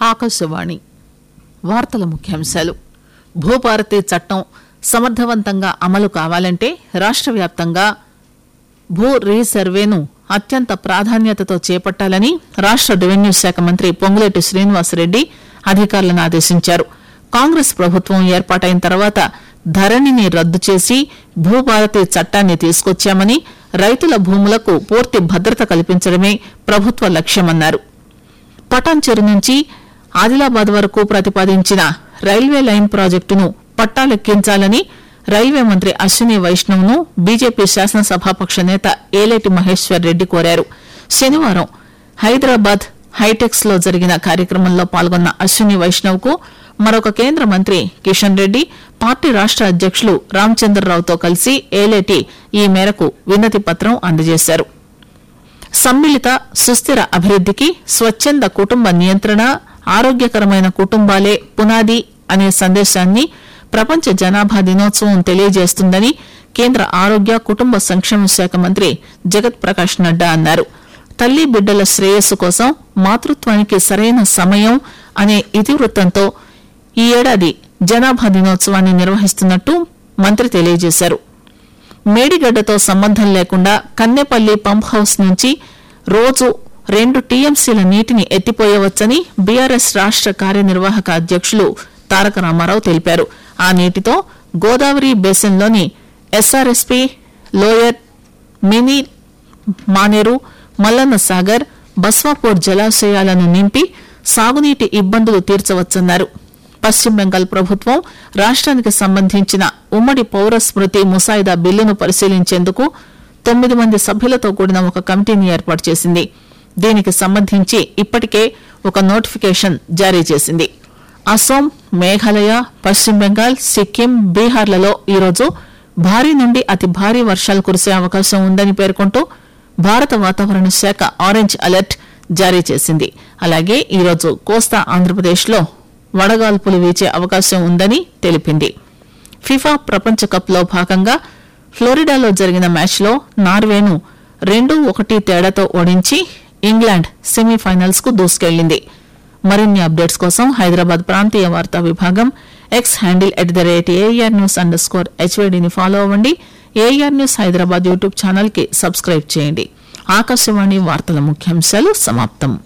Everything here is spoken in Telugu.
ఆకాశవాణి వార్తల ముఖ్యాంశాలు భూభారతి చట్టం సమర్థవంతంగా అమలు కావాలంటే రాష్ట్ర వ్యాప్తంగా భూ రీసర్వేను అత్యంత ప్రాధాన్యతతో చేపట్టాలని రాష్ట్ర రెవెన్యూ శాఖ మంత్రి పొంగులేటి శ్రీనివాసరెడ్డి అధికారులను ఆదేశించారు కాంగ్రెస్ ప్రభుత్వం ఏర్పాటైన తర్వాత ధరణిని రద్దు చేసి భూభారతి చట్టాన్ని తీసుకొచ్చామని రైతుల భూములకు పూర్తి భద్రత కల్పించడమే ప్రభుత్వ లక్ష్యమన్నారు పటాన్చెరు నుంచి ఆదిలాబాద్ వరకు ప్రతిపాదించిన రైల్వే లైన్ ప్రాజెక్టును పట్టాలెక్కించాలని రైల్వే మంత్రి అశ్విని వైష్ణవ్ ను బీజేపీ శాసనసభాపక్ష నేత ఏలేటి మహేశ్వర్ రెడ్డి కోరారు శనివారం హైదరాబాద్ హైటెక్స్ లో జరిగిన కార్యక్రమంలో పాల్గొన్న అశ్విని వైష్ణవ్ కు మరొక కేంద్ర మంత్రి కిషన్ రెడ్డి పార్టీ రాష్ట అధ్యకులు రామచంద్రరావుతో కలిసి ఏలేటి ఈ మేరకు వినతి పత్రం అందజేశారు సమ్మిళిత సుస్థిర అభివృద్దికి స్వచ్ఛంద కుటుంబ నియంత్రణ ఆరోగ్యకరమైన కుటుంబాలే పునాది అనే సందేశాన్ని ప్రపంచ జనాభా దినోత్సవం తెలియజేస్తుందని కేంద్ర ఆరోగ్య కుటుంబ సంక్షేమ శాఖ మంత్రి జగత్ ప్రకాష్ నడ్డా అన్నారు తల్లి బిడ్డల శ్రేయస్సు కోసం మాతృత్వానికి సరైన సమయం అనే ఇతివృత్తంతో ఈ ఏడాది జనాభా దినోత్సవాన్ని నిర్వహిస్తున్నట్టు మంత్రి తెలియజేశారు మేడిగడ్డతో సంబంధం లేకుండా కన్నెపల్లి పంప్ హౌస్ నుంచి రోజు రెండు టీఎంసీల నీటిని ఎత్తిపోయవచ్చని బీఆర్ఎస్ రాష్ట కార్యనిర్వాహక అధ్యకులు తారక రామారావు తెలిపారు ఆ నీటితో గోదావరి బేసిన్లోని SRSP lower mini Maneru Mallanna Sagar Baswapur జలాశయాలను నింపి సాగునీటి ఇబ్బందులు తీర్చవచ్చన్నారు పశ్చిమ బెంగాల్ ప్రభుత్వం రాష్ట్రానికి సంబంధించిన ఉమ్మడి పౌర స్మృతి ముసాయిదా బిల్లును పరిశీలించేందుకు తొమ్మిది మంది సభ్యులతో కూడిన ఒక కమిటీని ఏర్పాటు చేసింది దీనికి సంబంధించి ఇప్పటికే ఒక నోటిఫికేషన్ జారీ చేసింది అసోం మేఘాలయ పశ్చిమ బెంగాల్ సిక్కిం బీహార్లలో ఈరోజు భారీ నుండి అతి భారీ వర్షాలు కురిసే అవకాశం ఉందని పేర్కొంటూ భారత వాతావరణ శాఖ ఆరెంజ్ అలర్ట్ జారీ చేసింది అలాగే ఈరోజు కోస్తా ఆంధ్రప్రదేశ్లో వడగాల్పులు వీచే అవకాశం ఉందని తెలిపింది ఫిఫా ప్రపంచ కప్ లో భాగంగా ఫ్లోరిడాలో జరిగిన మ్యాచ్లో నార్వేను రెండు ఒకటి తేడాతో ఓడించి ఇంగ్లాండ్ సెమీఫైనల్స్ కు దూసుకెళ్లింది మరిన్ని అప్డేట్స్ కోసం హైదరాబాద్ ప్రాంతీయ వార్తా విభాగం X handle at the rate AR news underscore స్కోర్ హెచ్వైడీని ఫాలో అవ్వండి AR news Hyderabad YouTube channel కి సబ్స్క్రైబ్ చేయండి ఆకాశవాణి వార్తల ముఖ్యాంశాలు సమాప్తం